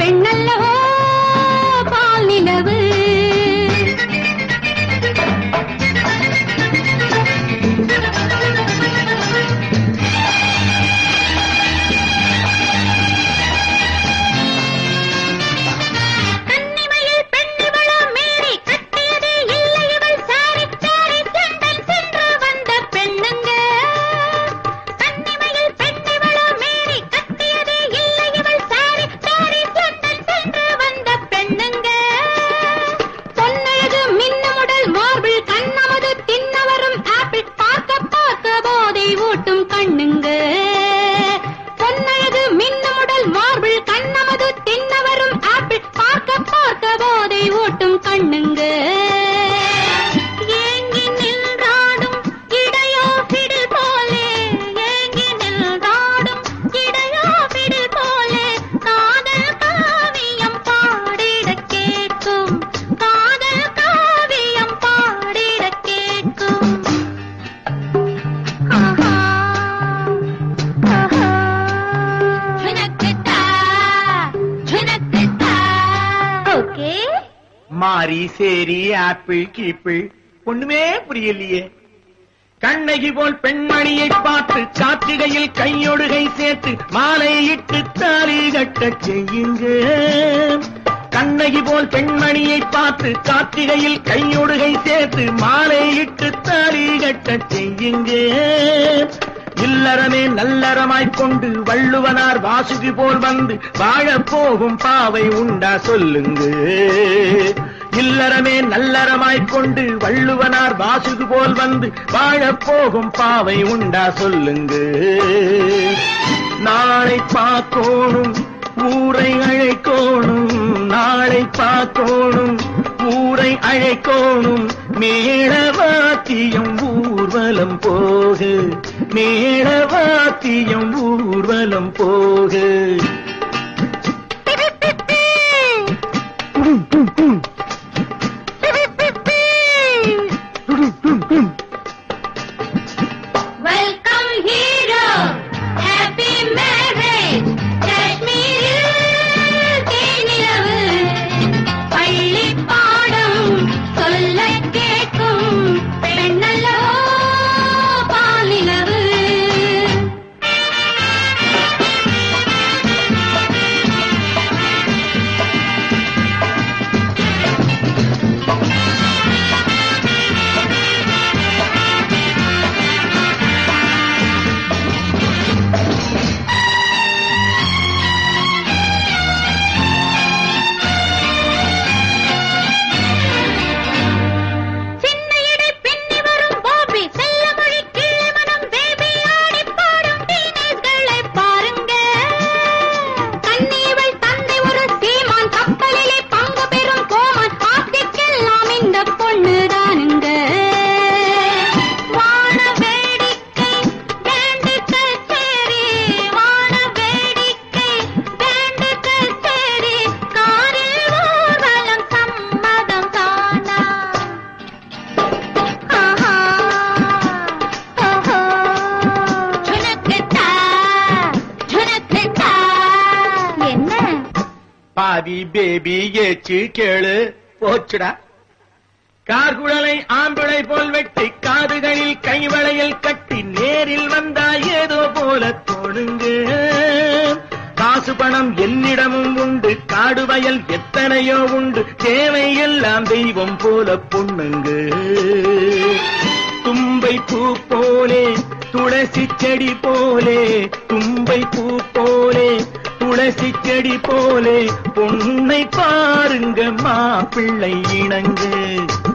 பெண்ணல்லவோ பால் நிலவு கன்னிமையில் பெண்ணிவளோ மேரி கட்டியது இல்லை இவள் சாரி சாரி சென்றல் சென்று வந்த பெண்ணுங்க கன்னிமையில் பெண்ணிவளோ மேரி கட்டியது இல்லை இவள் சாரி சாரி சென்றல் சென்று வந்த பெண்ணுங்க பொன்னழகு மின்னமுடல் மார்பிள் கண்ணமது தின்னவரும் ஆப்பிள் பார்க்க பார்க்க போதை ஊட்டும் கண்ணுங்க பொன்னழகு மின்னமுடல் மார்பிள் கண்ணமது தின்னவரும் ஆப்பிள் பார்க்க பார்க்க போதை ஊட்டும் கண்ணுங்க ஏங்கி நின்றாடும் இடையோ பிடில் போலே ஏங்கி நின்றாடும் இடையோ பிடில் போலே காதல் காவியம் பாடிட கேட்கும் காதல் காவியம் பாடிட கேட்கும் ஆஹா ஆஹா ஜுனக்குத்தா ஜுனக்குத்தா ஓகே மாரி சேரி ஆப்பிள் கீப்பிள் ஒண்ணுமே புரியலையே கண்ணகி போல் பெண்மணியை பார்த்து காத்திரையில் கையொடுகை சேர்த்து மாலையிட்டு தாலி கட்டச் செய்யுங்க கண்ணகி போல் பெண்மணியை பார்த்து காத்திரையில் கையொடுகை சேர்த்து மாலையிட்டு தாலி கட்டச் செய்யுங்க இல்லறமே நல்லறமாய்க் கொண்டு வள்ளுவனார் வாசுகி போல் வந்து வாழப் போகும் பாவை உண்டா சொல்லுங்க இல்லறமே நல்லறமாய்க் கொண்டு வள்ளுவனார் வாசுகி போல் வந்து வாழப் போகும் பாவை உண்டா சொல்லுங்க நாளை பார்க்கோணும் ஊரை அழைக்கோணும் நாளை பார்க்கோணும் ஊரை அழைக்கோணும் மேளவாத்தியம் ஊர்வலம் போகு மேளவாத்தியம் ஊர்வலம் போகு வெல்கம் ஹீரோ ஹாப்பி மேரேஜ் காஷ்மீரில் தேனிலவு பள்ளி பாடம் சொல்ல கேட்கும் பெண்ணல்லோ பாலிலவு சின்ன இடை பின்னி வரும் பாபி செல்ல மொழி கிள்ளி மனம் பேபி ஆடி பாடும் டீனேஜ்களை பாருங்க கண்ணீவள் தந்தை ஒரு சீமான் கப்பலிலே பங்கு பெறும் கோமான் ஆப்திக்கெல்லாம் இந்த பொண்ணு தானுங்க வான வேடிக்கை பேண்டு கச்சேரி வான வேடிக்கை பேண்டு கச்சேரி காரில் ஊர்வலம் சம்மதம் தானா ஆஹா ஓஹோ ஜுனக்குத்தா ஜுனக்குத்தா என்ன பாவி பேபி ஏச்சு கேளு போச்சுடா கார்குழலை ஆம்பிளை போல் வெட்டி காதுகளில் கைவளையல் கட்டி நேரில் வந்தா ஏதோ போல தோணுங்க காசு பணம் என்னிடமும் உண்டு காடு வயல் எத்தனையோ உண்டு தேவை எல்லாம் தெய்வம் போல பொண்ணுங்க தும்பை பூ போலே துளசி செடி போலே தும்பை பூ போலே துளசி செடி போலே பொன்னை பாருங்க மாப்பிள்ளை இணங்கு